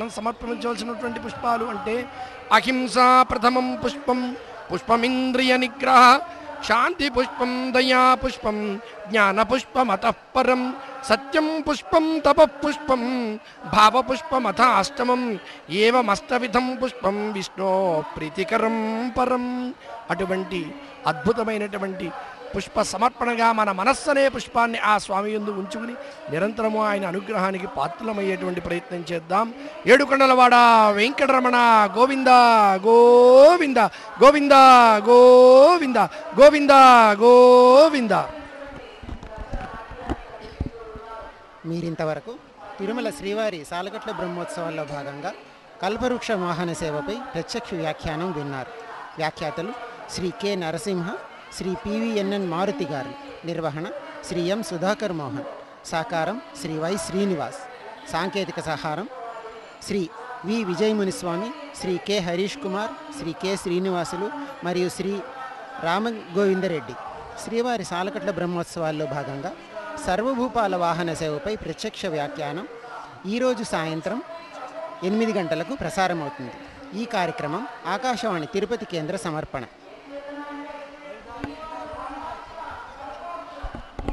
సమర్పించవలసినటువంటి పుష్పాలు అంటే అహింస ప్రథమం పుష్పం పుష్పమింద్రియ నిగ్రహ శాంతి పుష్పం దయా పుష్పం జ్ఞాన పుష్పమత పరం సత్యం పుష్పం తప పుష్పం భావ పుష్పమథ అష్టమం ఏవమష్టవిధం పుష్పం విష్ణో ప్రీతికరం పరం అటువంటి అద్భుతమైనటువంటి పుష్ప సమర్పణగా మన మనస్సు అనే పుష్పాన్ని ఆ స్వామి యందు ఉంచుకుని నిరంతరము ఆయన అనుగ్రహానికి పాత్రలమయ్యేటువంటి ప్రయత్నం చేద్దాం ఏడుకొండలవాడ వెంకటరమణ గోవింద గోవింద గోవింద గోవింద గోవింద గోవింద మీరింతవరకు తిరుమల శ్రీవారి సాలగట్ల బ్రహ్మోత్సవాల్లో భాగంగా కల్పవృక్ష వాహన సేవపై ప్రత్యక్ష వ్యాఖ్యానం విన్నారు వ్యాఖ్యాతలు శ్రీ కె నరసింహ శ్రీ పివిఎన్ఎన్ మారుతి గారు నిర్వహణ శ్రీ ఎం సుధాకర్ మోహన్ సాకారం శ్రీ వై శ్రీనివాస్ సాంకేతిక సహారం Sri V Vijayamuniswamy Sri K Harish Kumar Sri K Srinivasulu మరియు శ్రీ రామ గోవిందరెడ్డి శ్రీవారి సాలకట్ల బ్రహ్మోత్సవాల్లో భాగంగా సర్వభూపాల వాహన సేవపై ప్రత్యక్ష వ్యాఖ్యానం ఈరోజు సాయంత్రం ఎనిమిది గంటలకు ప్రసారమవుతుంది ఈ కార్యక్రమం ఆకాశవాణి తిరుపతి కేంద్ర సమర్పణ